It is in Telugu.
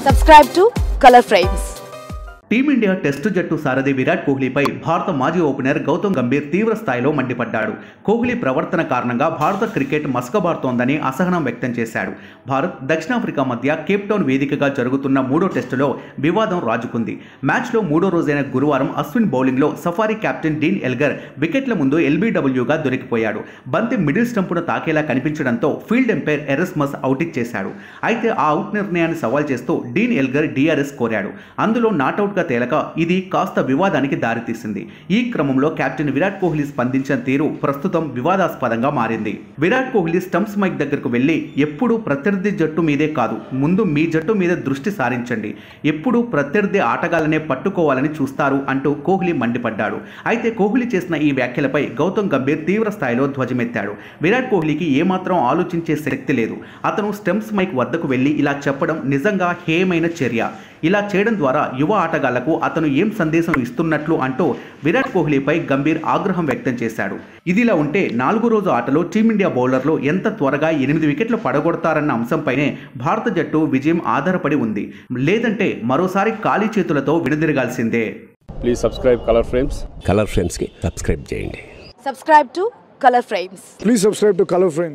Subscribe to Color Frames. టీమిండియా టెస్టు జట్టు సారథి విరాట్ కోహ్లీపై భారత మాజీ ఓపెనర్ గౌతమ్ గంభీర్ తీవ్ర స్థాయిలో మండిపడ్డాడు కోహ్లీ ప్రవర్తన కారణంగా భారత క్రికెట్ మసకబారుతోందని అసహనం వ్యక్తం చేశాడు భారత్ దక్షిణాఫ్రికా మధ్య కేప్టౌన్ వేదికగా జరుగుతున్న మూడో టెస్టులో వివాదం రాజుకుంది మ్యాచ్లో మూడో రోజైన గురువారం అశ్విన్ బౌలింగ్లో సఫారీ కెప్టెన్ డీన్ ఎల్గర్ వికెట్ల ముందు ఎల్బీడబ్ల్యూగా దొరికిపోయాడు బంతి మిడిల్ స్టంపును తాకేలా కనిపించడంతో ఫీల్డ్ ఎంపైర్ ఎరస్మస్ అవుట్ ఇచ్చేశాడు అయితే ఆ అవుట్ నిర్ణయాన్ని సవాల్ చేస్తూ డీన్ ఎల్గర్ డిఆర్ఎస్ కోరాడు అందులో నాటౌట్గా తేలక ఇది కాస్త వివాదానికి దారితీసింది ఈ క్రమంలో కెప్టెన్ విరాట్ కోహ్లీ స్పందించిన తీరు ప్రస్తుతం వివాదాస్పదంగా మారింది విరాట్ కోహ్లీ స్టంప్స్ మైక్ దగ్గరకు వెళ్లి ఎప్పుడు ప్రత్యర్థి జట్టు మీదే కాదు ముందు మీ జట్టు మీద దృష్టి సారించండి ఎప్పుడు ప్రత్యర్థి ఆటగాళ్లనే పట్టుకోవాలని చూస్తారు అంటూ కోహ్లీ మండిపడ్డాడు అయితే కోహ్లీ చేసిన ఈ వ్యాఖ్యలపై గౌతమ్ గంభీర్ తీవ్ర స్థాయిలో ధ్వజమెత్తాడు విరాట్ కోహ్లీకి ఏమాత్రం ఆలోచించే శక్తి లేదు అతను స్టెమ్స్ మైక్ వద్దకు వెళ్లి ఇలా చెప్పడం నిజంగా హేయమైన చర్య ఇలా చేయడం ద్వారా యువ ఆటగాళ్లకు అతను ఏం సందేశం ఇస్తున్నట్లు అంటూ విరాట్ కోహ్లీపై గంభీర్ ఆగ్రహం వ్యక్తం చేశాడు ఇదిలా ఉంటే నాలుగో రోజు ఆటలో టీమిండియా బౌలర్లు ఎంత త్వరగా ఎనిమిది వికెట్లు పడగొడతారన్న అంశంపైనే భారత జట్టు విజయం ఆధారపడి ఉంది లేదంటే మరోసారి ఖాళీ చేతులతో విడదిరగాల్సిందే please subscribe Color Frames Color ఫ్రేమ్స్కి సబ్స్క్రైబ్ చేయండి Subscribe to Color Frames. Please subscribe to Color Frame.